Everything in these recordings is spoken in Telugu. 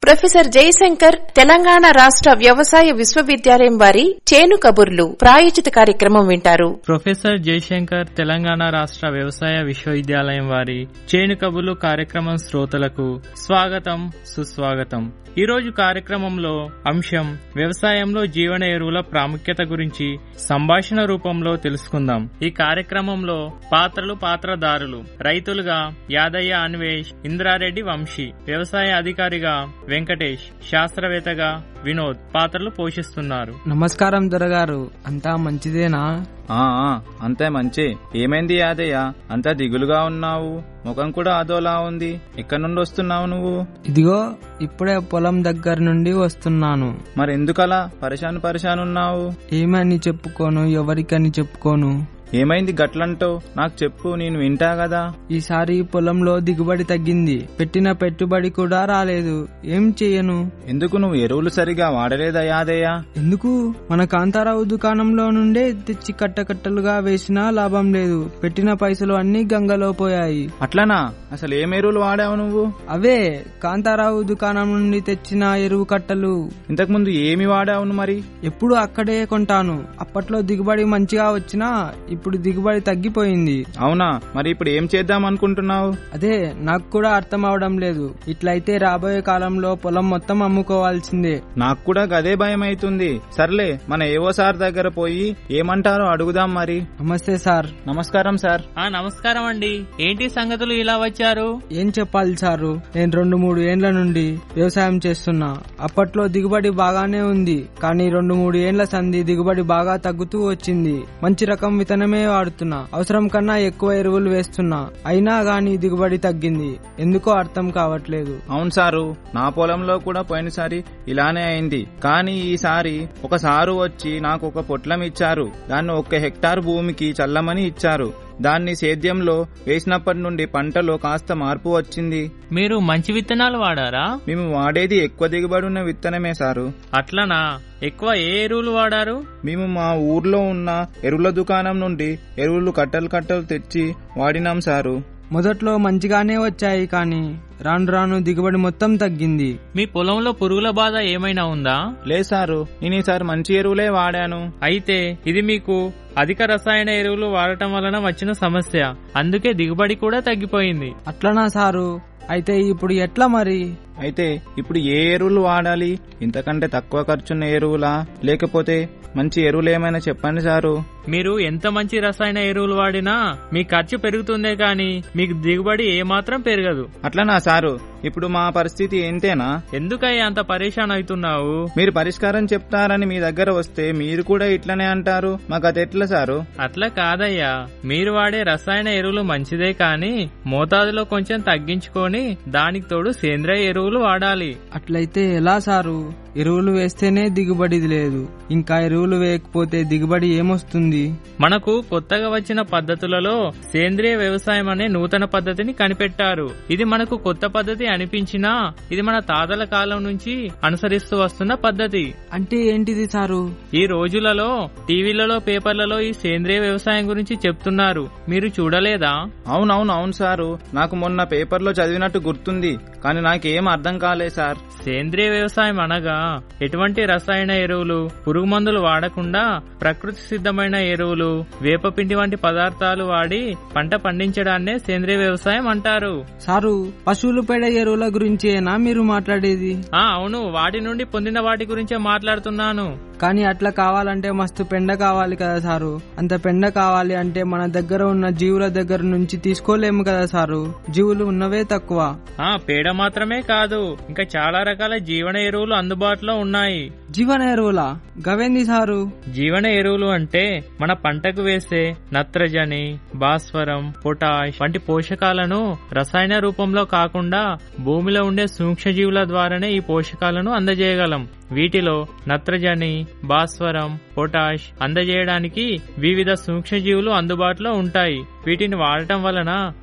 ప్రొఫెసర్ జయశంకర్ తెలంగాణ రాష్ట్ర వ్యవసాయ విశ్వవిద్యాలయం వారి చేను కబుర్లు ప్రాయోజిత కార్యక్రమం వింటారు ప్రొఫెసర్ జయశంకర్ తెలంగాణ రాష్ట్ర వ్యవసాయ విశ్వవిద్యాలయం వారి చేను కబుర్లు కార్యక్రమం శ్రోతలకు స్వాగతం సుస్వాగతం ఈ రోజు కార్యక్రమంలో అంశం వ్యవసాయంలో జీవన ఎరువుల ప్రాముఖ్యత గురించి సంభాషణ రూపంలో తెలుసుకుందాం ఈ కార్యక్రమంలో పాత్రలు పాత్రదారులు రైతులుగా యాదయ్య అన్వేష్ ఇంద్రారెడ్డి వంశీ వ్యవసాయ అధికారిగా వెంకటేష్ శాస్త్రవేత్తగా వినోద్ పాత్రలు పోషిస్తున్నారు నమస్కారం దొరగారు అంతా మంచిదేనా ఆ ఆ, అంతే మంచి ఏమైంది యాదయ్య అంతా దిగులుగా ఉన్నావు ముఖం కూడా అదోలా ఉంది ఎక్కడి నుండి వస్తున్నావు నువ్వు ఇదిగో ఇప్పుడే పొలం దగ్గర నుండి వస్తున్నాను మరి ఎందుకలా పరిశాన్ పరిశాన్ ఉన్నావు ఏమని చెప్పుకోను ఎవరికని చెప్పుకోను ఏమైంది గట్లంటో నాకు చెప్పు నేను వింటా కదా ఈసారి పొలంలో దిగుబడి తగ్గింది పెట్టిన పెట్టుబడి కూడా రాలేదు ఏం చెయ్యను ఎందుకు నువ్వు ఎరువులు సరిగా వాడలేదా యాదయ్య ఎందుకు మన కాంతారావు దుకాణంలో నుండే తెచ్చి కట్టకట్టలుగా వేసినా లాభం లేదు పెట్టిన పైసలు అన్ని గంగలో పోయాయి అట్లనా అసలు ఏం ఎరువులు వాడావు నువ్వు అవే కాంతారావు దుకాణం నుండి తెచ్చిన ఎరువు కట్టలు ఇంతకుముందు ఏమి వాడావు మరి ఎప్పుడు అక్కడే కొంటాను అప్పట్లో దిగుబడి మంచిగా వచ్చినా ఇప్పుడు దిగుబడి తగ్గిపోయింది అవునా మరి ఇప్పుడు ఏం చేద్దాం అనుకుంటున్నావు అదే నాకు కూడా అర్థం అవడం లేదు ఇట్లయితే రాబోయే కాలంలో పొలం మొత్తం అమ్ముకోవాల్సిందే నాకు కూడా గదే భయం అవుతుంది సర్లే మన ఏవో సార్ దగ్గర పోయి ఏమంటారో అడుగుదాం మరి నమస్తే సార్ నమస్కారం సార్ ఆ నమస్కారం అండి ఏంటి సంగతులు ఇలా వచ్చారు ఏం చెప్పాలి సారు నేను రెండు మూడు ఏండ్ల నుండి వ్యవసాయం చేస్తున్నా అప్పట్లో దిగుబడి బాగానే ఉంది కానీ రెండు మూడు ఏండ్ల సంధి దిగుబడి బాగా తగ్గుతూ వచ్చింది మంచి రకం విత్తనమే వాడుతున్నా అవసరం కన్నా ఎక్కువ ఎరువులు వేస్తున్నా అయినా గాని దిగుబడి తగ్గింది ఎందుకో అర్థం కావట్లేదు అవును సారు నా పొలంలో కూడా పోయినసారి ఇలానే అయింది కానీ ఈసారి ఒక సారు వచ్చి నాకు ఒక పొట్లం ఇచ్చారు దాన్ని ఒక హెక్టార్ భూమికి చల్లమని ఇచ్చారు దాన్ని సేద్యంలో వేసినప్పటి నుండి పంటలో కాస్త మార్పు వచ్చింది మీరు మంచి విత్తనాలు వాడారా మేము వాడేది ఎక్కువ దిగుబడి ఉన్న విత్తనమే సారు అట్లనా ఎక్కువ ఏ ఎరువులు వాడారు మేము మా ఊర్లో ఉన్న ఎరువుల దుకాణం నుండి ఎరువులు కట్టలు కట్టలు తెచ్చి వాడినాం సారు మొదట్లో మంచిగానే వచ్చాయి కానీ రాను రాను దిగుబడి మొత్తం తగ్గింది మీ పొలంలో పురుగుల బాధ ఏమైనా ఉందా లే సారు నేను ఈసారి మంచి ఎరువులే వాడాను అయితే ఇది మీకు అధిక రసాయన ఎరువులు వాడటం వలన వచ్చిన సమస్య అందుకే దిగుబడి కూడా తగ్గిపోయింది అట్లనా సారు అయితే ఇప్పుడు ఎట్లా మరి అయితే ఇప్పుడు ఏ ఎరువులు వాడాలి ఇంతకంటే తక్కువ ఖర్చున్న ఎరువులా లేకపోతే మంచి ఎరువులు ఏమైనా చెప్పండి సారు మీరు ఎంత మంచి రసాయన ఎరువులు వాడినా మీ ఖర్చు పెరుగుతుందే కానీ మీకు దిగుబడి ఏమాత్రం పెరగదు అట్లనా సారు ఇప్పుడు మా పరిస్థితి ఏంటేనా ఎందుకయ్యా అంత పరేషాన్ అవుతున్నావు మీరు పరిష్కారం చెప్తారని మీ దగ్గర వస్తే మీరు కూడా ఇట్లనే అంటారు మాకు అది ఎట్లా సారు అట్లా కాదయ్యా మీరు వాడే రసాయన ఎరువులు మంచిదే కానీ మోతాదులో కొంచెం తగ్గించుకొని దానికి తోడు సేంద్రియ ఎరువులు వాడాలి అట్లయితే ఎలా సారు ఎరువులు వేస్తేనే దిగుబడి లేదు ఇంకా ఎరువులు వేయకపోతే దిగుబడి ఏమొస్తుంది మనకు కొత్తగా వచ్చిన పద్ధతులలో సేంద్రియ వ్యవసాయం అనే నూతన పద్ధతిని కనిపెట్టారు ఇది మనకు కొత్త పద్ధతి అనిపించినా ఇది మన తాతల కాలం నుంచి అనుసరిస్తూ వస్తున్న పద్ధతి అంటే ఏంటిది సారు ఈ రోజులలో టీవీలలో పేపర్లలో ఈ సేంద్రియ వ్యవసాయం గురించి చెప్తున్నారు మీరు చూడలేదా అవునవును అవును సారు నాకు మొన్న పేపర్లో చదివినట్టు గుర్తుంది కానీ నాకేం అర్థం కాలే సార్ సేంద్రియ వ్యవసాయం అనగా ఎటువంటి రసాయన ఎరువులు పురుగు మందులు వాడకుండా ప్రకృతి సిద్ధమైన ఎరువులు వేపపిండి వంటి పదార్థాలు వాడి పంట పండించడాన్నే సేంద్రియ వ్యవసాయం అంటారు సారు పశువులు పేడ ఎరువుల గురించేనా మీరు మాట్లాడేది ఆ అవును వాటి నుండి పొందిన వాటి గురించే మాట్లాడుతున్నాను కానీ అట్లా కావాలంటే మస్తు పెండ కావాలి కదా సారు అంత పెండ కావాలి అంటే మన దగ్గర ఉన్న జీవుల దగ్గర నుంచి తీసుకోలేము కదా సారు జీవులు ఉన్నవే తక్కువ ఆ పేడ మాత్రమే కాదు ఇంకా చాలా రకాల జీవన ఎరువులు అందుబాటులో ఉన్నాయి జీవన ఎరువులా గవేంది సారు జీవన ఎరువులు అంటే మన పంటకు వేసే నత్రజని భాస్వరం పొటాష్ వంటి పోషకాలను రసాయన రూపంలో కాకుండా భూమిలో ఉండే సూక్ష్మజీవుల ద్వారానే ఈ పోషకాలను అందజేయగలం వీటిలో నత్రజని భాస్వరం పొటాష్ అందజేయడానికి వివిధ సూక్ష్మజీవులు అందుబాటులో ఉంటాయి వీటిని వాడటం వలన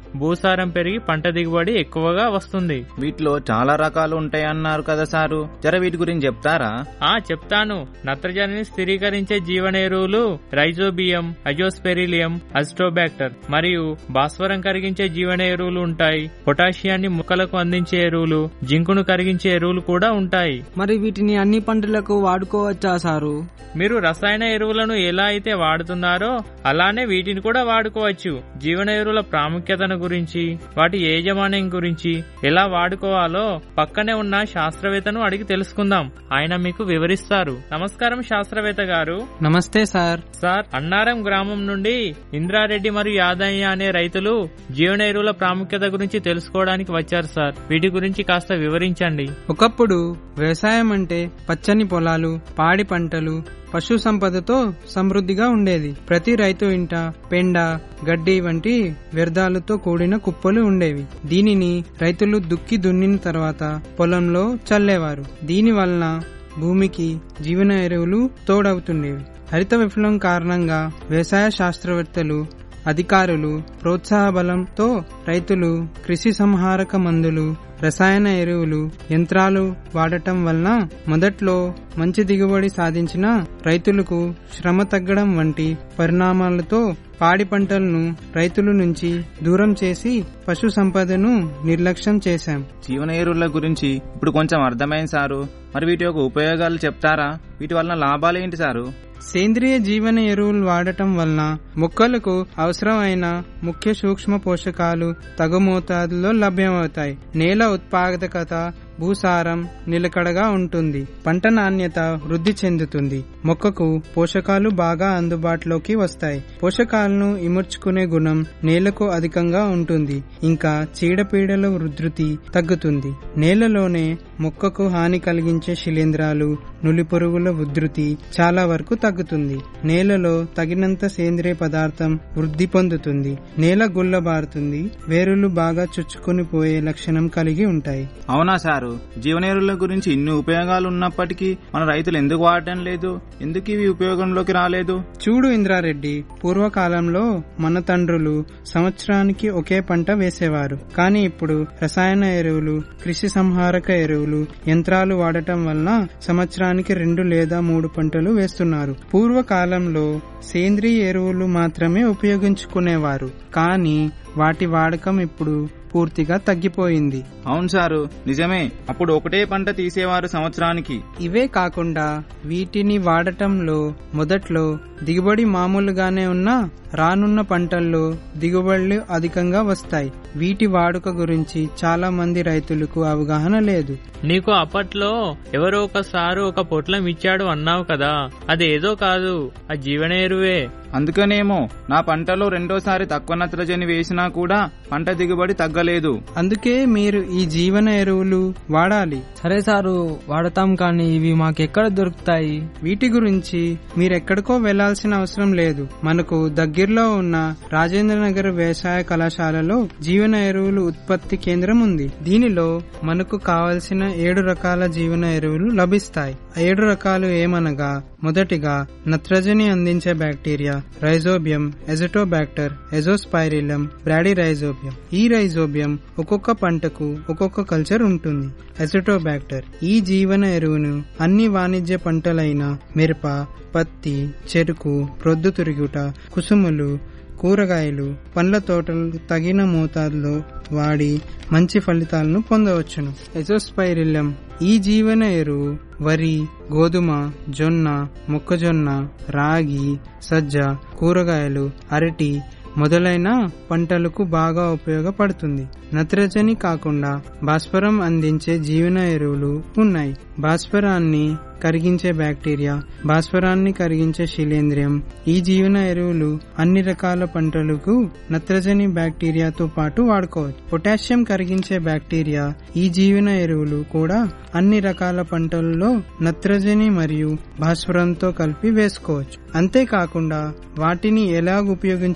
భూసారం పెరిగి పంట దిగుబడి ఎక్కువగా వస్తుంది వీటిలో చాలా రకాలు ఉంటాయన్నారు కదా సారు జర వీటి గురించి చెప్తారా ఆ చెప్తాను నత్రజనిని స్థిరీకరించే జీవన ఎరువులు రైజోబియం అజోస్పెరిలియం అస్టోబాక్టర్ మరియు భాస్వరం కరిగించే జీవన ఎరువులు ఉంటాయి పొటాషియాన్ని మొక్కలకు అందించే ఎరువులు జింకును కరిగించే ఎరువులు కూడా ఉంటాయి మరి వీటిని అన్ని పంటలకు వాడుకోవచ్చా సారు మీరు రసాయన ఎరువులను ఎలా అయితే వాడుతున్నారో అలానే వీటిని కూడా వాడుకోవచ్చు జీవన ఎరువుల ప్రాముఖ్యతను గురించి వాటి యాజమాన్యం గురించి ఎలా వాడుకోవాలో పక్కనే ఉన్న శాస్త్రవేత్తను అడిగి తెలుసుకుందాం ఆయన మీకు వివరిస్తారు నమస్కారం శాస్త్రవేత్త గారు నమస్తే సార్ సార్ అన్నారం గ్రామం నుండి ఇంద్రారెడ్డి మరియు యాదయ్య అనే రైతులు జీవన ఎరువుల ప్రాముఖ్యత గురించి తెలుసుకోవడానికి వచ్చారు సార్ వీటి గురించి కాస్త వివరించండి ఒకప్పుడు వ్యవసాయం అంటే పచ్చని పొలాలు పాడి పంటలు పశు సంపదతో సమృద్ధిగా ఉండేది ప్రతి రైతు ఇంట పెండ గడ్డి వంటి వ్యర్థాలతో కూడిన కుప్పలు ఉండేవి దీనిని రైతులు దుక్కి దున్నిన తర్వాత పొలంలో చల్లేవారు దీని వలన భూమికి జీవన ఎరువులు తోడవుతుండేవి హరిత విప్లవం కారణంగా వ్యవసాయ శాస్త్రవేత్తలు అధికారులు ప్రోత్సాహ బలంతో రైతులు కృషి సంహారక మందులు రసాయన ఎరువులు యంత్రాలు వాడటం వలన మొదట్లో మంచి దిగుబడి సాధించిన రైతులకు శ్రమ తగ్గడం వంటి పరిణామాలతో పాడి పంటలను రైతుల నుంచి దూరం చేసి పశు సంపదను నిర్లక్ష్యం చేశాం జీవన ఎరువుల గురించి ఇప్పుడు కొంచెం అర్థమైంది సారు మరి వీటి యొక్క ఉపయోగాలు చెప్తారా వీటి వలన లాభాలు ఏంటి సారు సేంద్రియ జీవన ఎరువులు వాడటం వలన మొక్కలకు అవసరమైన ముఖ్య సూక్ష్మ పోషకాలు తగు మోతాదులో లభ్యమవుతాయి నేల ఉత్పాదకత భూసారం నిలకడగా ఉంటుంది పంట నాణ్యత వృద్ధి చెందుతుంది మొక్కకు పోషకాలు బాగా అందుబాటులోకి వస్తాయి పోషకాలను ఇముడ్చుకునే గుణం నేలకు అధికంగా ఉంటుంది ఇంకా చీడపీడల ఉధృతి తగ్గుతుంది నేలలోనే మొక్కకు హాని కలిగించే శిలీంధ్రాలు నులి పురుగుల ఉధృతి చాలా వరకు తగ్గుతుంది నేలలో తగినంత సేంద్రియ పదార్థం వృద్ధి పొందుతుంది నేల గుల్లబారుతుంది వేరులు బాగా చుచ్చుకొని పోయే లక్షణం కలిగి ఉంటాయి అవునా సారు జీవన ఎరువుల గురించి ఇన్ని ఉపయోగాలు ఉన్నప్పటికీ మన రైతులు ఎందుకు వాడటం లేదు ఎందుకు ఇవి ఉపయోగంలోకి రాలేదు చూడు ఇంద్రారెడ్డి పూర్వకాలంలో మన తండ్రులు సంవత్సరానికి ఒకే పంట వేసేవారు కానీ ఇప్పుడు రసాయన ఎరువులు కృషి సంహారక ఎరువులు యంత్రాలు వాడటం వలన సంవత్సరానికి రెండు లేదా మూడు పంటలు వేస్తున్నారు పూర్వకాలంలో సేంద్రియ ఎరువులు మాత్రమే ఉపయోగించుకునేవారు కానీ వాటి వాడకం ఇప్పుడు పూర్తిగా తగ్గిపోయింది అవును సారు నిజమే అప్పుడు ఒకటే పంట తీసేవారు సంవత్సరానికి ఇవే కాకుండా వీటిని వాడటంలో మొదట్లో దిగుబడి మామూలుగానే ఉన్నా రానున్న పంటల్లో దిగుబడులు అధికంగా వస్తాయి వీటి వాడుక గురించి చాలా మంది రైతులకు అవగాహన లేదు నీకు అప్పట్లో ఎవరో ఒకసారి ఒక పొట్లం ఇచ్చాడు అన్నావు కదా అదేదో కాదు ఆ జీవన ఎరువే అందుకనేమో నా పంటలో రెండోసారి తక్కువ నత్రజని వేసినా కూడా పంట దిగుబడి తగ్గలేదు అందుకే మీరు ఈ జీవన ఎరువులు వాడాలి సరే సారు వాడతాం కానీ ఇవి మాకెక్కడ దొరుకుతాయి వీటి గురించి మీరెక్కడికో వెళ్లాల్సిన అవసరం లేదు మనకు దగ్గరలో ఉన్న రాజేంద్ర నగర్ వ్యవసాయ కళాశాలలో జీవన ఎరువులు ఉత్పత్తి కేంద్రం ఉంది దీనిలో మనకు కావలసిన ఏడు రకాల జీవన ఎరువులు లభిస్తాయి ఆ ఏడు రకాలు ఏమనగా మొదటిగా నత్రజని అందించే బ్యాక్టీరియా రైజోబియం ఎజటోబాక్టర్ ఎజోస్పైరిలం బ్రాడీరైజోబియం ఈ రైజోబియం ఒక్కొక్క పంటకు ఒక్కొక్క కల్చర్ ఉంటుంది ఎజటోబాక్టర్ ఈ జీవన ఎరువును అన్ని వాణిజ్య పంటలైన మిరప పత్తి చెరుకు ప్రొద్దుతురుగుట కుసుములు కూరగాయలు పండ్ల తోటలు తగిన మోతాదులో వాడి మంచి ఫలితాలను పొందవచ్చును ఎజోస్పైరిల్లం ఈ జీవన ఎరువు వరి గోధుమ జొన్న మొక్కజొన్న రాగి సజ్జ కూరగాయలు అరటి మొదలైన పంటలకు బాగా ఉపయోగపడుతుంది నత్రజని కాకుండా భాస్వరం అందించే జీవన ఎరువులు ఉన్నాయి భాస్వరాన్ని కరిగించే బ్యాక్టీరియా భాస్వరాన్ని కరిగించే శిలీంద్రియం ఈ జీవన ఎరువులు అన్ని రకాల పంటలకు నత్రజని బ్యాక్టీరియాతో పాటు వాడుకోవచ్చు పొటాషియం కరిగించే బ్యాక్టీరియా ఈ జీవన ఎరువులు కూడా అన్ని రకాల పంటలలో నత్రజని మరియు భాస్వరంతో కలిపి వేసుకోవచ్చు అంతేకాకుండా వాటిని ఎలా ఉపయోగించుకోవాలి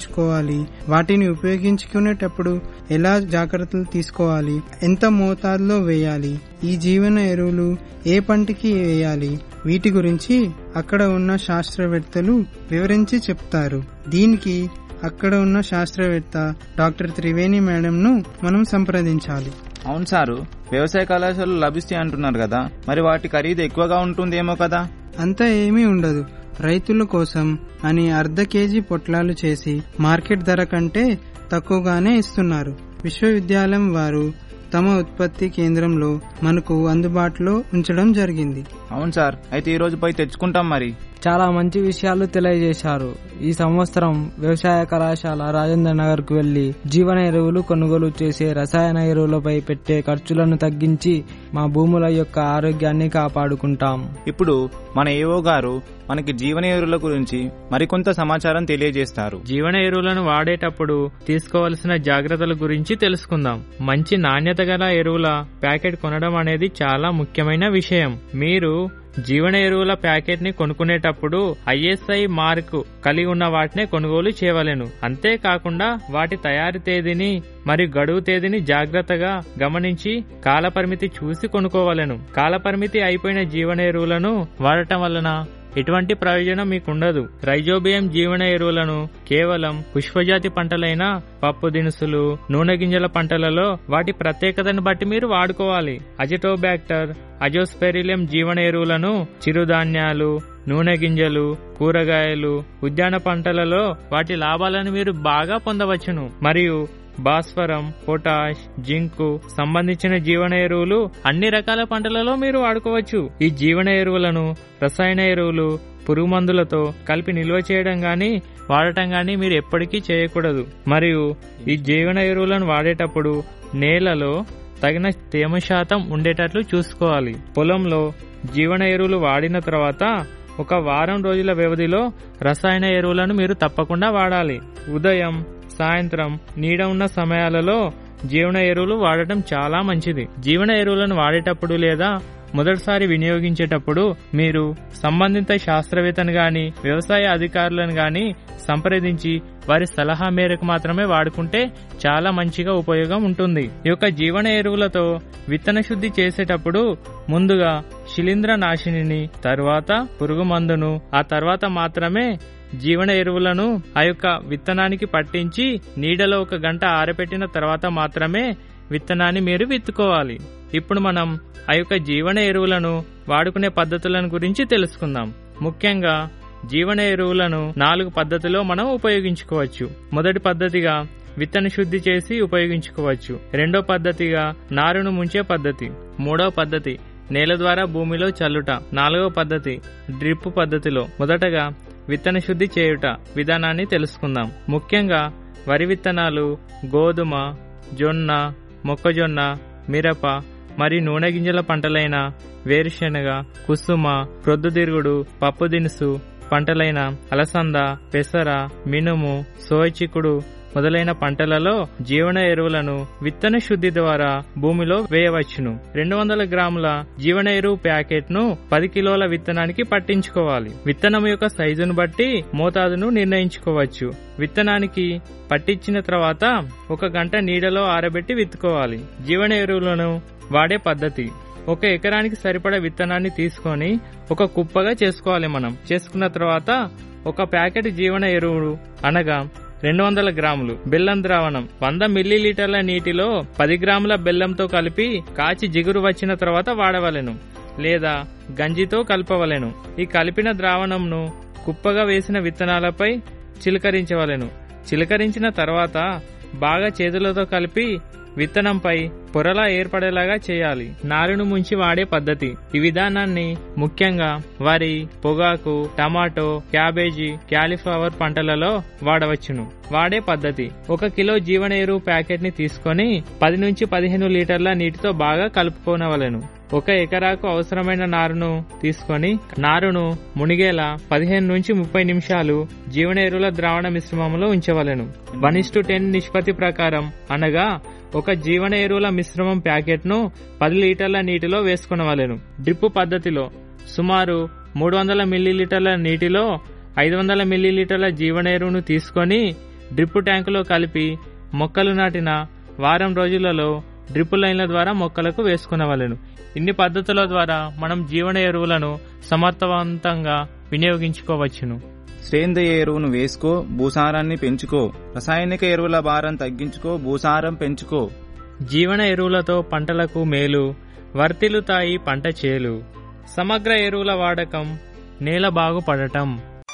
వేయాలి వాటిని ఉపయోగించుకునేటప్పుడు ఎలా జాగ్రత్తలు తీసుకోవాలి ఎంత మోతాదులో వేయాలి ఈ జీవన ఎరువులు ఏ పంటకి వేయాలి వీటి గురించి అక్కడ ఉన్న శాస్త్రవేత్తలు వివరించి చెప్తారు దీనికి అక్కడ ఉన్న శాస్త్రవేత్త డాక్టర్ త్రివేణి మేడంను మనం సంప్రదించాలి అవును సారు వ్యవసాయ కళాశాలలు లభిస్తాయి అంటున్నారు కదా మరి వాటి ఖరీదు ఎక్కువగా ఉంటుందేమో కదా అంతా ఏమీ ఉండదు రైతుల కోసం అని అర్ధ కేజీ పొట్లాలు చేసి మార్కెట్ ధర కంటే తక్కువగానే ఇస్తున్నారు విశ్వవిద్యాలయం వారు తమ ఉత్పత్తి కేంద్రంలో మనకు అందుబాటులో ఉంచడం జరిగింది అవును సార్ అయితే ఈ రోజు పోయి తెచ్చుకుంటాం మరి చాలా మంచి విషయాలు తెలియజేశారు ఈ సంవత్సరం వ్యవసాయ కళాశాల రాజేంద్ర నగర్ కు వెళ్లి జీవన ఎరువులు కొనుగోలు చేసే రసాయన ఎరువులపై పెట్టే ఖర్చులను తగ్గించి మా భూముల యొక్క ఆరోగ్యాన్ని కాపాడుకుంటాం ఇప్పుడు మన ఏవో గారు మనకి జీవన ఎరువుల గురించి మరికొంత సమాచారం తెలియజేస్తారు జీవన ఎరువులను వాడేటప్పుడు తీసుకోవలసిన జాగ్రత్తల గురించి తెలుసుకుందాం మంచి నాణ్యత గల ఎరువుల ప్యాకెట్ కొనడం అనేది చాలా ముఖ్యమైన విషయం మీరు జీవన ఎరువుల ప్యాకెట్ ని కొనుక్కునేటప్పుడు ఐఎస్ఐ మార్కు కలిగి ఉన్న వాటినే కొనుగోలు చేయవలెను అంతేకాకుండా వాటి తయారీ తేదీని మరియు గడువు తేదీని జాగ్రత్తగా గమనించి కాలపరిమితి చూసి కొనుక్కోవలెను కాలపరిమితి అయిపోయిన జీవన ఎరువులను వాడటం వలన ఎటువంటి ప్రయోజనం మీకుండదు రైజోబియం జీవన ఎరువులను కేవలం పుష్పజాతి పంటలైన పప్పు దినుసులు నూనె గింజల పంటలలో వాటి ప్రత్యేకతను బట్టి మీరు వాడుకోవాలి అజిటోబ్యాక్టర్ అజోస్పెరిలియం జీవన ఎరువులను చిరుధాన్యాలు నూనె గింజలు కూరగాయలు ఉద్యాన పంటలలో వాటి లాభాలను మీరు బాగా పొందవచ్చును మరియు భాస్వరం పొటాష్ జింకు సంబంధించిన జీవన ఎరువులు అన్ని రకాల పంటలలో మీరు వాడుకోవచ్చు ఈ జీవన ఎరువులను రసాయన ఎరువులు పురుగు మందులతో కలిపి నిల్వ చేయడం గాని వాడటం గాని మీరు ఎప్పటికీ చేయకూడదు మరియు ఈ జీవన ఎరువులను వాడేటప్పుడు నేలలో తగిన తేమ శాతం ఉండేటట్లు చూసుకోవాలి పొలంలో జీవన ఎరువులు వాడిన తర్వాత ఒక వారం రోజుల వ్యవధిలో రసాయన ఎరువులను మీరు తప్పకుండా వాడాలి ఉదయం సాయంత్రం నీడ ఉన్న సమయాలలో జీవన ఎరువులు వాడటం చాలా మంచిది జీవన ఎరువులను వాడేటప్పుడు లేదా మొదటిసారి వినియోగించేటప్పుడు మీరు సంబంధిత శాస్త్రవేత్తను గాని వ్యవసాయ అధికారులను గాని సంప్రదించి వారి సలహా మేరకు మాత్రమే వాడుకుంటే చాలా మంచిగా ఉపయోగం ఉంటుంది ఈ యొక్క జీవన ఎరువులతో విత్తన శుద్ధి చేసేటప్పుడు ముందుగా శిలీంద్ర నాశినిని తరువాత పురుగు మందును ఆ తర్వాత మాత్రమే జీవన ఎరువులను ఆ యొక్క విత్తనానికి పట్టించి నీడలో ఒక గంట ఆరబెట్టిన తర్వాత మాత్రమే విత్తనాన్ని మీరు విత్తుకోవాలి ఇప్పుడు మనం ఆ యొక్క జీవన ఎరువులను వాడుకునే పద్ధతులను గురించి తెలుసుకుందాం ముఖ్యంగా జీవన ఎరువులను నాలుగు పద్ధతిలో మనం ఉపయోగించుకోవచ్చు మొదటి పద్ధతిగా విత్తన శుద్ధి చేసి ఉపయోగించుకోవచ్చు రెండో పద్ధతిగా నారును ముంచే పద్ధతి మూడో పద్ధతి నేల ద్వారా భూమిలో చల్లుట నాలుగో పద్ధతి డ్రిప్ పద్ధతిలో మొదటగా విత్తన శుద్ధి చేయుట విధానాన్ని తెలుసుకుందాం ముఖ్యంగా వరి విత్తనాలు గోధుమ జొన్న మొక్కజొన్న మిరప మరియు నూనె గింజల పంటలైన వేరుశెనగ కుసుమ ప్రొద్దుతిరుగుడు పప్పు దినుసు పంటలైన అలసంద పెసర మినుము సోయచిక్కుడు మొదలైన పంటలలో జీవన ఎరువులను విత్తన శుద్ధి ద్వారా భూమిలో వేయవచ్చును రెండు వందల గ్రాముల జీవన ఎరువు ప్యాకెట్ ను పది కిలోల విత్తనానికి పట్టించుకోవాలి విత్తనం యొక్క సైజును బట్టి మోతాదును నిర్ణయించుకోవచ్చు విత్తనానికి పట్టించిన తర్వాత ఒక గంట నీడలో ఆరబెట్టి విత్తుకోవాలి జీవన ఎరువులను వాడే పద్ధతి ఒక ఎకరానికి సరిపడ విత్తనాన్ని తీసుకొని ఒక కుప్పగా చేసుకోవాలి మనం చేసుకున్న తర్వాత ఒక ప్యాకెట్ జీవన ఎరువులు అనగా రెండు వందల గ్రాములు బెల్లం ద్రావణం వంద మిల్లీలీటర్ల నీటిలో పది గ్రాముల బెల్లంతో కలిపి కాచి జిగురు వచ్చిన తర్వాత వాడవలెను లేదా గంజితో కలపవలెను ఈ కలిపిన ద్రావణంను కుప్పగా వేసిన విత్తనాలపై చిలకరించవలెను చిలకరించిన తర్వాత బాగా చేతులతో కలిపి విత్తనంపై పొరలా ఏర్పడేలాగా చేయాలి నారును ముంచి వాడే పద్ధతి ఈ విధానాన్ని ముఖ్యంగా వరి పొగాకు టమాటో క్యాబేజీ క్యాలీఫ్లవర్ పంటలలో వాడవచ్చును వాడే పద్ధతి ఒక కిలో జీవన ఎరువు ప్యాకెట్ ని తీసుకొని పది నుంచి పదిహేను లీటర్ల నీటితో బాగా కలుపుకోనవలెను ఒక ఎకరాకు అవసరమైన నారును తీసుకొని నారును మునిగేలా పదిహేను నుంచి ముప్పై నిమిషాలు జీవన ఎరువుల ద్రావణ మిశ్రమంలో ఉంచవలెను వన్ ఇస్ టు టెన్ నిష్పత్తి ప్రకారం అనగా ఒక జీవన ఎరువుల మిశ్రమం ప్యాకెట్ ను పది లీటర్ల నీటిలో వేసుకునవలెను డ్రిప్ పద్ధతిలో సుమారు మూడు వందల మిల్లీలీటర్ల నీటిలో ఐదు వందల మిల్లీలీటర్ల జీవన ఎరువును తీసుకొని డ్రిప్ ట్యాంకులో కలిపి మొక్కలు నాటిన వారం రోజులలో డ్రిప్ లైన్ల ద్వారా మొక్కలకు వేసుకునవలెను ఇన్ని పద్ధతుల ద్వారా మనం జీవన ఎరువులను సమర్థవంతంగా వినియోగించుకోవచ్చును సేంద్రియ ఎరువును వేసుకో భూసారాన్ని పెంచుకో రసాయనిక ఎరువుల భారం తగ్గించుకో భూసారం పెంచుకో జీవన ఎరువులతో పంటలకు మేలు వర్తిల్లుతాయి పంట చేలు సమగ్ర ఎరువుల వాడకం నేల బాగుపడటం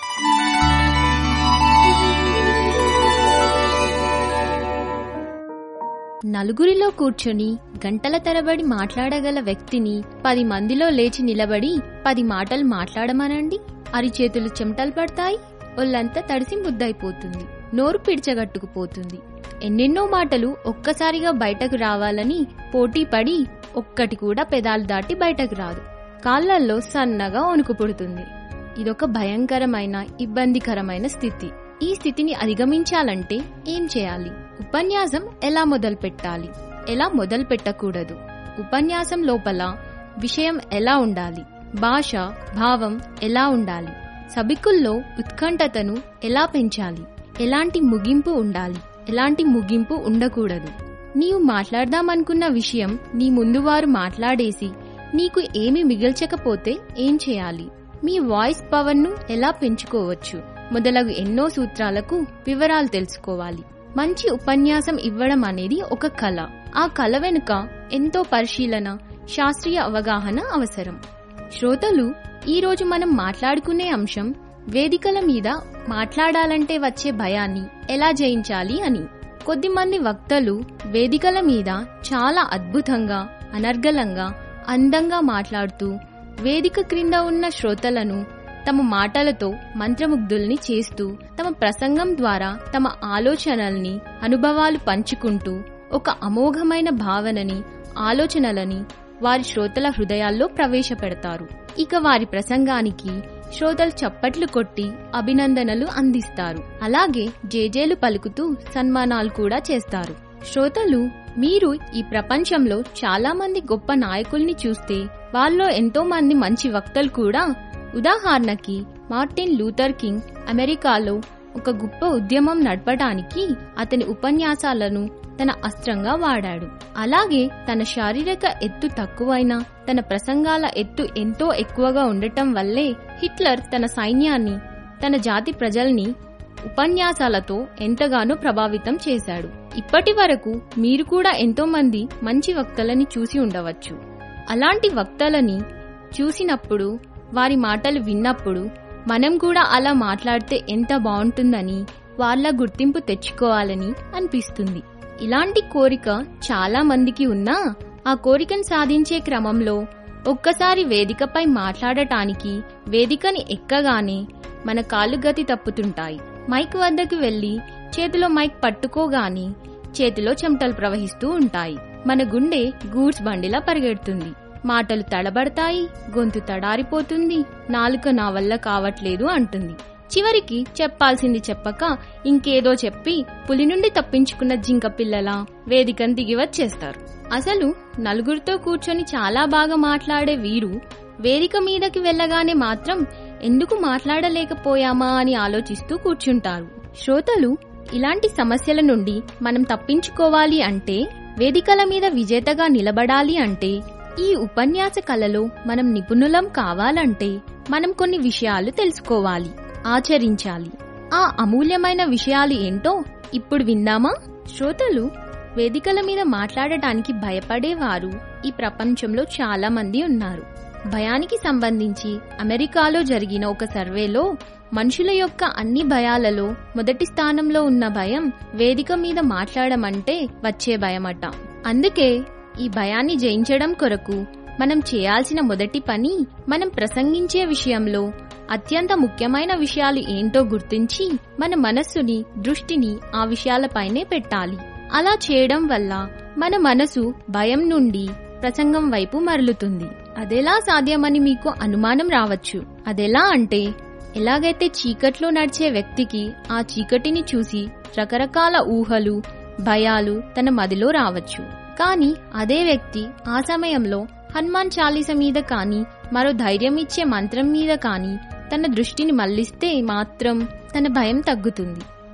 నలుగురిలో కూర్చొని గంటల తరబడి మాట్లాడగల వ్యక్తిని పది మందిలో లేచి నిలబడి పది మాటలు మాట్లాడమనండి అరిచేతులు చెమటలు పడతాయి ఒళ్ళంతా తడిసి ముద్దైపోతుంది నోరు పిడిచగట్టుకుపోతుంది ఎన్నెన్నో మాటలు ఒక్కసారిగా బయటకు రావాలని పోటీ పడి ఒక్కటి కూడా పెదాలు దాటి బయటకు రాదు కాళ్ళల్లో సన్నగా వణుకు పుడుతుంది ఇదొక భయంకరమైన ఇబ్బందికరమైన స్థితి ఈ స్థితిని అధిగమించాలంటే ఏం చేయాలి ఉపన్యాసం ఎలా మొదలు పెట్టాలి ఎలా మొదలు పెట్టకూడదు ఉపన్యాసం లోపల విషయం ఎలా ఉండాలి భాష భావం ఎలా ఉండాలి సభికుల్లో ఉత్కంఠతను ఎలా పెంచాలి ఎలాంటి ముగింపు ఉండాలి ఎలాంటి ముగింపు ఉండకూడదు నీవు మాట్లాడదామనుకున్న విషయం నీ ముందు వారు మాట్లాడేసి నీకు ఏమి మిగిల్చకపోతే ఏం చేయాలి మీ వాయిస్ పవర్ను ఎలా పెంచుకోవచ్చు మొదలగు ఎన్నో సూత్రాలకు వివరాలు తెలుసుకోవాలి మంచి ఉపన్యాసం ఇవ్వడం అనేది ఒక కళ ఆ కళ వెనుక ఎంతో పరిశీలన శాస్త్రీయ అవగాహన అవసరం శ్రోతలు ఈ రోజు మనం మాట్లాడుకునే అంశం వేదికల మీద మాట్లాడాలంటే వచ్చే భయాన్ని ఎలా జయించాలి అని కొద్దిమంది వక్తలు వేదికల మీద చాలా అద్భుతంగా అనర్గళంగా అందంగా మాట్లాడుతూ వేదిక క్రింద ఉన్న శ్రోతలను తమ మాటలతో మంత్రముగ్ధుల్ని చేస్తూ తమ ప్రసంగం ద్వారా తమ ఆలోచనల్ని అనుభవాలు పంచుకుంటూ ఒక అమోఘమైన భావనని ఆలోచనలని వారి శ్రోతల హృదయాల్లో ప్రవేశపెడతారు ఇక వారి ప్రసంగానికి శ్రోతలు చప్పట్లు కొట్టి అభినందనలు అందిస్తారు అలాగే జేజేలు పలుకుతూ సన్మానాలు కూడా చేస్తారు శ్రోతలు మీరు ఈ ప్రపంచంలో చాలా మంది గొప్ప నాయకుల్ని చూస్తే వాళ్ళలో ఎంతో మంది మంచి వక్తలు కూడా ఉదాహరణకి మార్టిన్ లూథర్ కింగ్ అమెరికాలో ఒక గొప్ప ఉద్యమం నడపడానికి అతని ఉపన్యాసాలను తన అస్త్రంగా వాడాడు అలాగే తన శారీరక ఎత్తు తక్కువైనా తన ప్రసంగాల ఎత్తు ఎంతో ఎక్కువగా ఉండటం వల్లే హిట్లర్ తన సైన్యాన్ని తన జాతి ప్రజల్ని ఉపన్యాసాలతో ఎంతగానో ప్రభావితం చేశాడు ఇప్పటి వరకు మీరు కూడా ఎంతో మంది మంచి వక్తలని చూసి ఉండవచ్చు అలాంటి వక్తలని చూసినప్పుడు వారి మాటలు విన్నప్పుడు మనం కూడా అలా మాట్లాడితే ఎంత బాగుంటుందని వాళ్ళ గుర్తింపు తెచ్చుకోవాలని అనిపిస్తుంది ఇలాంటి కోరిక చాలా మందికి ఉన్నా ఆ కోరికను సాధించే క్రమంలో ఒక్కసారి వేదికపై మాట్లాడటానికి వేదికని ఎక్కగానే మన కాళ్ళు గతి తప్పుతుంటాయి మైక్ వద్దకు వెళ్లి చేతిలో మైక్ పట్టుకోగానే చేతిలో చెమటలు ప్రవహిస్తూ ఉంటాయి మన గుండె గూడ్స్ బండిలా పరిగెడుతుంది మాటలు తడబడతాయి గొంతు తడారిపోతుంది నాలుక నా వల్ల కావట్లేదు అంటుంది చివరికి చెప్పాల్సింది చెప్పక ఇంకేదో చెప్పి పులి నుండి తప్పించుకున్న జింక పిల్లల వేదికను దిగి వచ్చేస్తారు అసలు నలుగురితో కూర్చొని చాలా బాగా మాట్లాడే వీరు వేదిక మీదకి వెళ్ళగానే మాత్రం ఎందుకు మాట్లాడలేకపోయామా అని ఆలోచిస్తూ కూర్చుంటారు శ్రోతలు ఇలాంటి సమస్యల నుండి మనం తప్పించుకోవాలి అంటే వేదికల మీద విజేతగా నిలబడాలి అంటే ఈ ఉపన్యాస కళలో మనం నిపుణులం కావాలంటే మనం కొన్ని విషయాలు తెలుసుకోవాలి ఆచరించాలి ఆ అమూల్యమైన విషయాలు ఏంటో ఇప్పుడు విందామా శ్రోతలు వేదికల మీద మాట్లాడటానికి భయపడేవారు ఈ ప్రపంచంలో చాలా మంది ఉన్నారు భయానికి సంబంధించి అమెరికాలో జరిగిన ఒక సర్వేలో మనుషుల యొక్క అన్ని భయాలలో మొదటి స్థానంలో ఉన్న భయం వేదిక మీద మాట్లాడమంటే వచ్చే భయమట అందుకే ఈ భయాన్ని జయించడం కొరకు మనం చేయాల్సిన మొదటి పని మనం ప్రసంగించే విషయంలో అత్యంత ముఖ్యమైన విషయాలు ఏంటో గుర్తించి మన మనస్సుని దృష్టిని ఆ విషయాలపైనే పెట్టాలి అలా చేయడం వల్ల మన మనసు భయం నుండి ప్రసంగం వైపు మరలుతుంది అదెలా సాధ్యమని మీకు అనుమానం రావచ్చు అదెలా అంటే ఎలాగైతే చీకట్లో నడిచే వ్యక్తికి ఆ చీకటిని చూసి రకరకాల ఊహలు భయాలు తన మదిలో రావచ్చు కానీ అదే వ్యక్తి ఆ సమయంలో హనుమాన్ చాలీస మీద కానీ మరో ధైర్యం ఇచ్చే మంత్రం మీద కానీ తన దృష్టిని మళ్లిస్తే మాత్రం తన భయం తగ్గుతుంది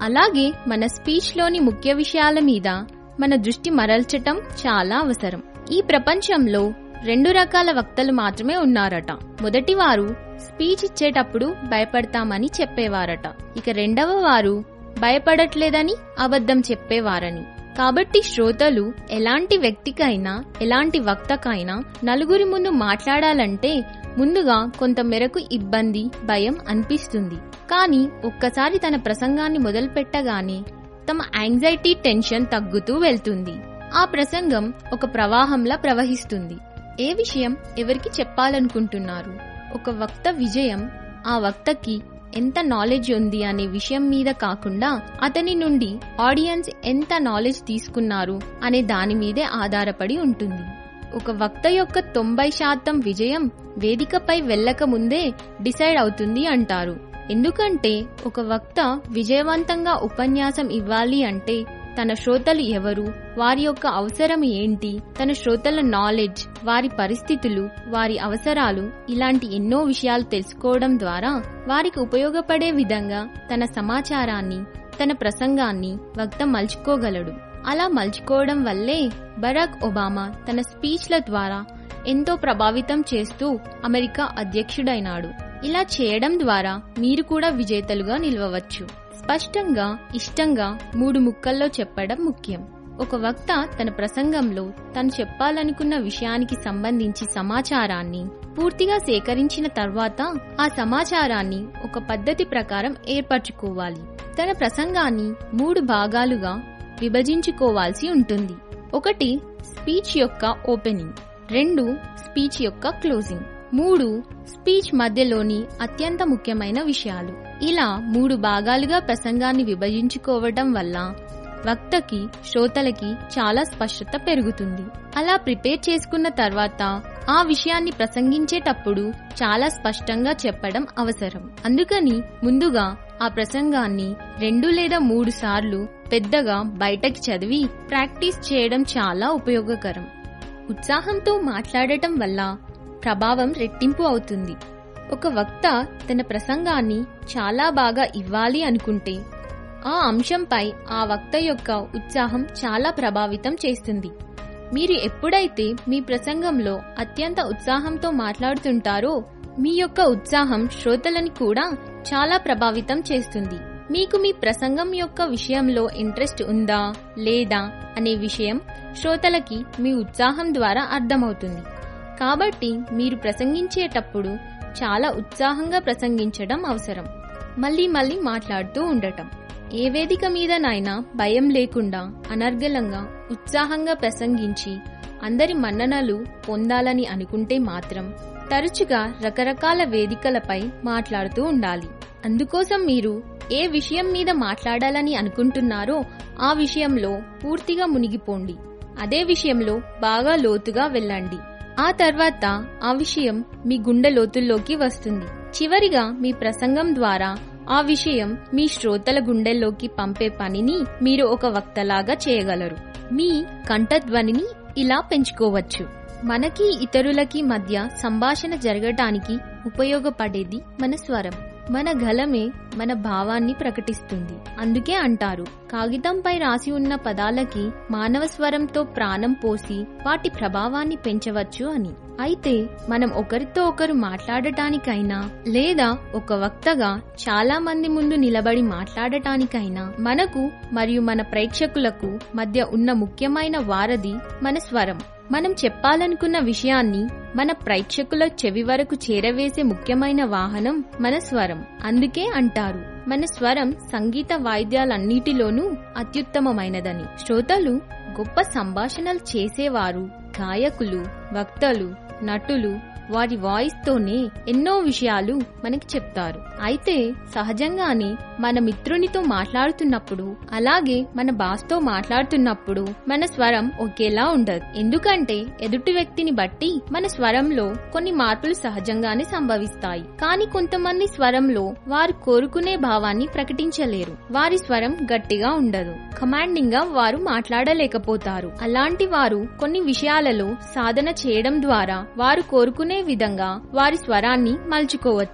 అలాగే మన స్పీచ్లోని ముఖ్య విషయాల మీద మన దృష్టి మరల్చటం చాలా అవసరం ఈ ప్రపంచంలో రెండు రకాల వక్తలు మాత్రమే ఉన్నారట మొదటి వారు స్పీచ్ ఇచ్చేటప్పుడు భయపడతామని చెప్పేవారట ఇక రెండవ వారు భయపడట్లేదని అబద్ధం చెప్పేవారని కాబట్టి శ్రోతలు ఎలాంటి వ్యక్తికైనా ఎలాంటి వక్తకైనా నలుగురి ముందు మాట్లాడాలంటే ముందుగా కొంత మేరకు ఇబ్బంది భయం అనిపిస్తుంది కానీ ఒక్కసారి తన ప్రసంగాన్ని మొదలుపెట్టగానే తమ యాంగ్జైటీ టెన్షన్ తగ్గుతూ వెళ్తుంది ఆ ప్రసంగం ఒక ప్రవాహంలా ప్రవహిస్తుంది ఏ విషయం ఎవరికి చెప్పాలనుకుంటున్నారు ఒక వక్త విజయం ఆ వక్తకి ఎంత నాలెడ్జ్ ఉంది అనే విషయం మీద కాకుండా అతని నుండి ఆడియన్స్ ఎంత నాలెడ్జ్ తీసుకున్నారు అనే దాని మీదే ఆధారపడి ఉంటుంది ఒక వక్త యొక్క తొంభై శాతం విజయం వేదికపై వెళ్ళక ముందే డిసైడ్ అవుతుంది అంటారు ఎందుకంటే ఒక వక్త విజయవంతంగా ఉపన్యాసం ఇవ్వాలి అంటే తన శ్రోతలు ఎవరు వారి యొక్క అవసరం ఏంటి తన శ్రోతల నాలెడ్జ్ వారి పరిస్థితులు వారి అవసరాలు ఇలాంటి ఎన్నో విషయాలు తెలుసుకోవడం ద్వారా వారికి ఉపయోగపడే విధంగా తన సమాచారాన్ని తన ప్రసంగాన్ని వక్త మలుచుకోగలడు అలా మలుచుకోవడం వల్లే బరాక్ ఒబామా తన స్పీచ్ల ద్వారా ఎంతో ప్రభావితం చేస్తూ అమెరికా అధ్యక్షుడైనాడు ఇలా చేయడం ద్వారా మీరు కూడా విజేతలుగా నిలవవచ్చు స్పష్టంగా ఇష్టంగా మూడు ముక్కల్లో చెప్పడం ముఖ్యం ఒక వక్త తన ప్రసంగంలో తను చెప్పాలనుకున్న విషయానికి సంబంధించి సమాచారాన్ని పూర్తిగా సేకరించిన తర్వాత ఆ సమాచారాన్ని ఒక పద్ధతి ప్రకారం ఏర్పరచుకోవాలి తన ప్రసంగాన్ని మూడు భాగాలుగా విభజించుకోవాల్సి ఉంటుంది ఒకటి స్పీచ్ యొక్క ఓపెనింగ్ రెండు స్పీచ్ యొక్క క్లోజింగ్ మూడు స్పీచ్ మధ్యలోని అత్యంత ముఖ్యమైన విషయాలు ఇలా మూడు భాగాలుగా ప్రసంగాన్ని విభజించుకోవడం వల్ల వక్తకి శ్రోతలకి చాలా స్పష్టత పెరుగుతుంది అలా ప్రిపేర్ చేసుకున్న తర్వాత ఆ విషయాన్ని ప్రసంగించేటప్పుడు చాలా స్పష్టంగా చెప్పడం అవసరం అందుకని ముందుగా ఆ ప్రసంగాన్ని రెండు లేదా మూడు సార్లు పెద్దగా బయటకి చదివి ప్రాక్టీస్ చేయడం చాలా ఉపయోగకరం ఉత్సాహంతో మాట్లాడటం వల్ల ప్రభావం రెట్టింపు అవుతుంది ఒక వక్త తన ప్రసంగాన్ని చాలా బాగా ఇవ్వాలి అనుకుంటే ఆ అంశంపై ఆ వక్త యొక్క ఉత్సాహం చాలా ప్రభావితం చేస్తుంది మీరు ఎప్పుడైతే మీ ప్రసంగంలో అత్యంత ఉత్సాహంతో మాట్లాడుతుంటారో మీ యొక్క ఉత్సాహం శ్రోతలని కూడా చాలా ప్రభావితం చేస్తుంది మీకు మీ ప్రసంగం యొక్క విషయంలో ఇంట్రెస్ట్ ఉందా లేదా అనే విషయం శ్రోతలకి మీ ఉత్సాహం ద్వారా అర్థమవుతుంది కాబట్టి మీరు ప్రసంగించేటప్పుడు చాలా ఉత్సాహంగా ప్రసంగించడం అవసరం మళ్ళీ మళ్ళీ మాట్లాడుతూ ఉండటం ఏ వేదిక మీదనైనా భయం లేకుండా అనర్గళంగా ఉత్సాహంగా ప్రసంగించి అందరి మన్ననలు పొందాలని అనుకుంటే మాత్రం తరచుగా రకరకాల వేదికలపై మాట్లాడుతూ ఉండాలి అందుకోసం మీరు ఏ విషయం మీద మాట్లాడాలని అనుకుంటున్నారో ఆ విషయంలో పూర్తిగా మునిగిపోండి అదే విషయంలో బాగా లోతుగా వెళ్ళండి ఆ తర్వాత ఆ విషయం మీ గుండె లోతుల్లోకి వస్తుంది చివరిగా మీ ప్రసంగం ద్వారా ఆ విషయం మీ శ్రోతల గుండెల్లోకి పంపే పనిని మీరు ఒక వక్తలాగా చేయగలరు మీ కంఠధ్వనిని ఇలా పెంచుకోవచ్చు మనకి ఇతరులకి మధ్య సంభాషణ జరగటానికి ఉపయోగపడేది మన స్వరం మన గలమే మన భావాన్ని ప్రకటిస్తుంది అందుకే అంటారు కాగితంపై రాసి ఉన్న పదాలకి మానవ స్వరంతో ప్రాణం పోసి వాటి ప్రభావాన్ని పెంచవచ్చు అని అయితే మనం ఒకరితో ఒకరు మాట్లాడటానికైనా లేదా ఒక వక్తగా చాలా మంది ముందు నిలబడి మాట్లాడటానికైనా మనకు మరియు మన ప్రేక్షకులకు మధ్య ఉన్న ముఖ్యమైన వారధి మన స్వరం మనం చెప్పాలనుకున్న విషయాన్ని మన ప్రేక్షకుల చెవి వరకు చేరవేసే ముఖ్యమైన వాహనం మన స్వరం అందుకే అంటారు మన స్వరం సంగీత వాయిద్యాలన్నిటిలోనూ అత్యుత్తమమైనదని శ్రోతలు గొప్ప సంభాషణలు చేసేవారు గాయకులు వక్తలు నటులు వారి వాయిస్ తోనే ఎన్నో విషయాలు మనకి చెప్తారు అయితే సహజంగానే మన మిత్రునితో మాట్లాడుతున్నప్పుడు అలాగే మన బాస్తో మాట్లాడుతున్నప్పుడు మన స్వరం ఒకేలా ఉండదు ఎందుకంటే ఎదుటి వ్యక్తిని బట్టి మన స్వరంలో కొన్ని మార్పులు సహజంగానే సంభవిస్తాయి కానీ కొంతమంది స్వరంలో వారు కోరుకునే భావాన్ని ప్రకటించలేరు వారి స్వరం గట్టిగా ఉండదు కమాండింగ్ గా వారు మాట్లాడలేకపోతారు అలాంటి వారు కొన్ని విషయాలలో సాధన చేయడం ద్వారా వారు కోరుకునే విధంగా వారి స్వరాన్ని మలుచుకోవచ్చు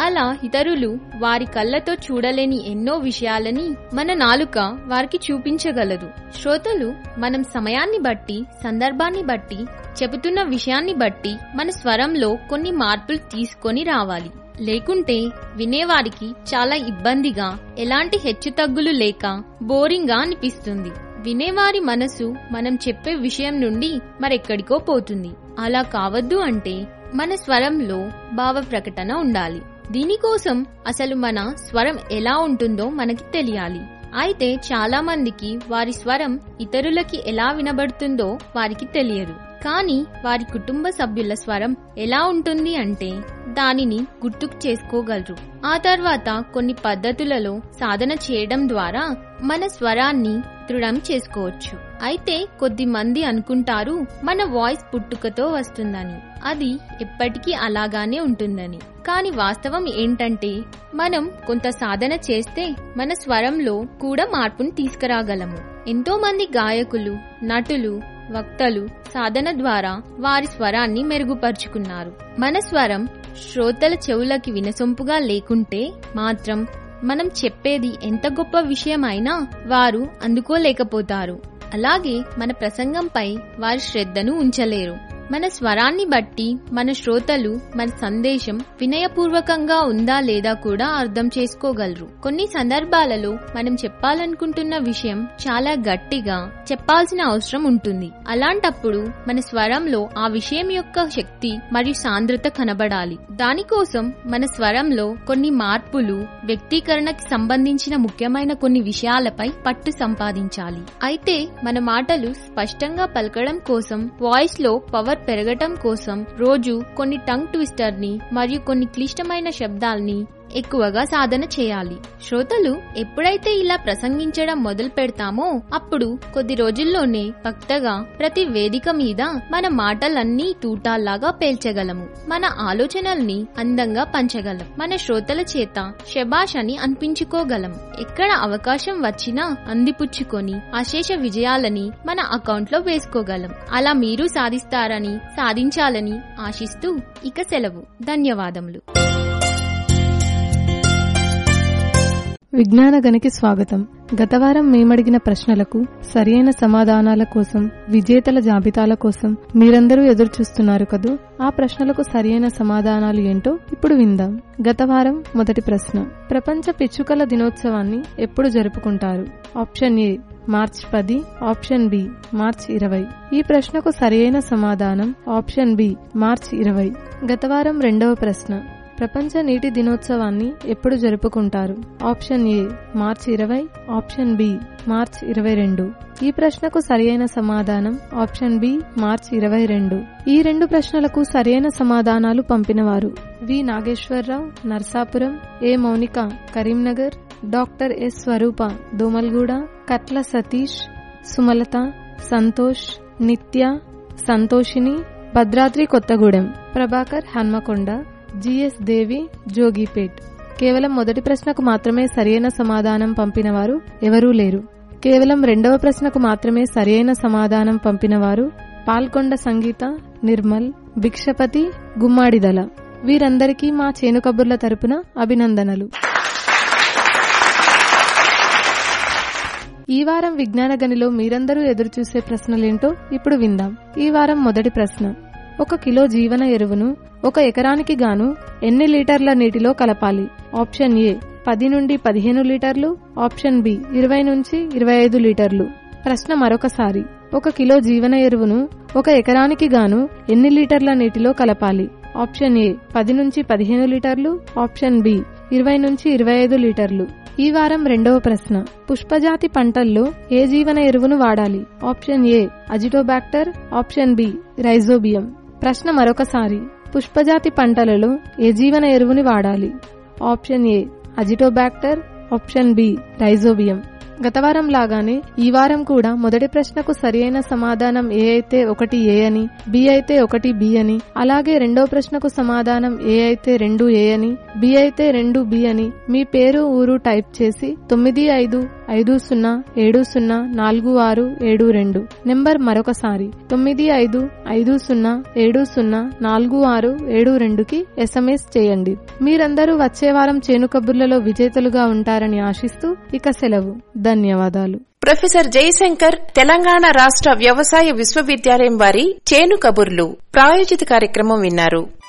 అలా ఇతరులు వారి కళ్ళతో చూడలేని ఎన్నో విషయాలని మన నాలుక వారికి చూపించగలదు శ్రోతలు మనం సమయాన్ని బట్టి సందర్భాన్ని బట్టి చెబుతున్న విషయాన్ని బట్టి మన స్వరంలో కొన్ని మార్పులు తీసుకొని రావాలి లేకుంటే వినేవారికి చాలా ఇబ్బందిగా ఎలాంటి హెచ్చుతగ్గులు లేక బోరింగ్ గా అనిపిస్తుంది వినేవారి మనసు మనం చెప్పే విషయం నుండి మరెక్కడికో పోతుంది అలా కావద్దు అంటే మన స్వరంలో భావ ప్రకటన ఉండాలి దీనికోసం అసలు మన స్వరం ఎలా ఉంటుందో మనకి తెలియాలి అయితే చాలా మందికి వారి స్వరం ఇతరులకి ఎలా వినబడుతుందో వారికి తెలియదు కానీ వారి కుటుంబ సభ్యుల స్వరం ఎలా ఉంటుంది అంటే దానిని గుర్తుకు చేసుకోగలరు ఆ తర్వాత కొన్ని పద్ధతులలో సాధన చేయడం ద్వారా మన స్వరాన్ని దృఢం చేసుకోవచ్చు అయితే కొద్ది మంది అనుకుంటారు మన వాయిస్ పుట్టుకతో వస్తుందని అది ఎప్పటికీ అలాగానే ఉంటుందని కానీ వాస్తవం ఏంటంటే మనం కొంత సాధన చేస్తే మన స్వరంలో కూడా మార్పును తీసుకురాగలము ఎంతో మంది గాయకులు నటులు వక్తలు సాధన ద్వారా వారి స్వరాన్ని మెరుగుపరుచుకున్నారు మన స్వరం శ్రోతల చెవులకి వినసొంపుగా లేకుంటే మాత్రం మనం చెప్పేది ఎంత గొప్ప విషయమైనా వారు అందుకోలేకపోతారు అలాగే మన ప్రసంగంపై వారి శ్రద్ధను ఉంచలేరు మన స్వరాన్ని బట్టి మన శ్రోతలు మన సందేశం వినయపూర్వకంగా ఉందా లేదా కూడా అర్థం చేసుకోగలరు కొన్ని సందర్భాలలో మనం చెప్పాలనుకుంటున్న విషయం చాలా గట్టిగా చెప్పాల్సిన అవసరం ఉంటుంది అలాంటప్పుడు మన స్వరంలో ఆ విషయం యొక్క శక్తి మరియు సాంద్రత కనబడాలి దానికోసం మన స్వరంలో కొన్ని మార్పులు వ్యక్తీకరణకి సంబంధించిన ముఖ్యమైన కొన్ని విషయాలపై పట్టు సంపాదించాలి అయితే మన మాటలు స్పష్టంగా పలకడం కోసం వాయిస్ లో పవర్ పెరగటం కోసం రోజు కొన్ని టంగ్ ట్విస్టర్ ని మరియు కొన్ని క్లిష్టమైన శబ్దాల్ని ఎక్కువగా సాధన చేయాలి శ్రోతలు ఎప్పుడైతే ఇలా ప్రసంగించడం మొదలు పెడతామో అప్పుడు కొద్ది రోజుల్లోనే పక్తగా ప్రతి వేదిక మీద మన మాటలన్నీ తూటాల్లాగా పేల్చగలము మన ఆలోచనల్ని అందంగా పంచగలం మన శ్రోతల చేత శబాష్ అని అనిపించుకోగలం ఎక్కడ అవకాశం వచ్చినా అందిపుచ్చుకొని అశేష విజయాలని మన అకౌంట్ లో వేసుకోగలం అలా మీరు సాధిస్తారని సాధించాలని ఆశిస్తూ ఇక సెలవు ధన్యవాదములు విజ్ఞాన గనికి స్వాగతం గతవారం మేమడిగిన ప్రశ్నలకు సరియైన సమాధానాల కోసం విజేతల జాబితాల కోసం మీరందరూ ఎదురు చూస్తున్నారు కదూ ఆ ప్రశ్నలకు సరియైన సమాధానాలు ఏంటో ఇప్పుడు విందాం గతవారం మొదటి ప్రశ్న ప్రపంచ పిచ్చుకల దినోత్సవాన్ని ఎప్పుడు జరుపుకుంటారు ఆప్షన్ ఏ మార్చ్ పది ఆప్షన్ బి మార్చ్ ఇరవై ఈ ప్రశ్నకు సరియైన సమాధానం ఆప్షన్ బి మార్చ్ ఇరవై గతవారం రెండవ ప్రశ్న ప్రపంచ నీటి దినోత్సవాన్ని ఎప్పుడు జరుపుకుంటారు ఆప్షన్ ఏ మార్చి ఇరవై ఆప్షన్ బి మార్చ్ ఇరవై రెండు ఈ ప్రశ్నకు సరియైన సమాధానం ఆప్షన్ బి మార్చ్ ఇరవై రెండు ఈ రెండు ప్రశ్నలకు సరియైన సమాధానాలు పంపినవారు V Nageswararao Narsapuram A Mounika Karimnagar doctor S Swaroopa Domalguda Katla Satish Sumalatha Santosh Nithya Santhoshini Bhadradri Kothagudem Prabhakar Hanamkonda GS Devi Jogipet కేవలం మొదటి ప్రశ్నకు మాత్రమే సరియైన సమాధానం పంపినవారు ఎవరూ లేరు కేవలం రెండవ ప్రశ్నకు మాత్రమే సరియైన సమాధానం పంపినవారు పాల్కొండ సంగీత నిర్మల్ భిక్షపతి గుమ్మాడిదల వీరందరికీ మా చేను కబుర్ల తరపున అభినందనలు ఈ వారం విజ్ఞాన గనిలో మీరందరూ ఎదురుచూసే ప్రశ్నలేంటో ఇప్పుడు విందాం ఈ వారం మొదటి ప్రశ్న ఒక కిలో జీవన ఎరువును ఒక ఎకరానికి గాను ఎన్ని లీటర్ల నీటిలో కలపాలి ఆప్షన్ ఏ పది నుండి పదిహేను లీటర్లు ఆప్షన్ బి ఇరవై నుంచి ఇరవై ఐదు లీటర్లు ప్రశ్న మరొకసారి ఒక కిలో జీవన ఎరువును ఒక ఎకరానికి గాను ఎన్ని లీటర్ల నీటిలో కలపాలి ఆప్షన్ ఏ పది నుంచి పదిహేను లీటర్లు ఆప్షన్ బి ఇరవై నుంచి ఇరవై ఐదు లీటర్లు ఈ వారం రెండవ ప్రశ్న పుష్పజాతి పంటల్లో ఏ జీవన ఎరువును వాడాలి option A azotobacter option B rhizobium ప్రశ్న మరొకసారి పుష్పజాతి పంటలలో ఏ జీవన ఎరువుని వాడాలి option A azotobacter option B rhizobium గతవారం లాగానే ఈ వారం కూడా మొదటి ప్రశ్నకు సరియైన సమాధానం ఏ అయితే ఒకటి ఏ అని బి అయితే ఒకటి బి అని అలాగే రెండో ప్రశ్నకు సమాధానం ఏ అయితే రెండు ఏ అని బి అయితే రెండు బి అని మీ పేరు ఊరు టైప్ చేసి తొమ్మిది ఐదు ఐదు సున్నా ఏడు సున్నా నాలుగు ఆరు ఏడు రెండు నెంబర్ మరొకసారి తొమ్మిది ఐదు ఐదు సున్నా ఏడు సున్నా నాలుగు ఆరు ఏడు రెండుకి ఎస్ఎంఎస్ చేయండి మీరందరూ వచ్చే వారం చేను కబుర్లలో విజేతలుగా ఉంటారని ఆశిస్తూ ఇక సెలవు ధన్యవాదాలు ప్రొఫెసర్ జయశంకర్ తెలంగాణ రాష్ట్ర వ్యవసాయ విశ్వవిద్యాలయం వారి చేను కబుర్లు ప్రాయోజిత కార్యక్రమం విన్నారు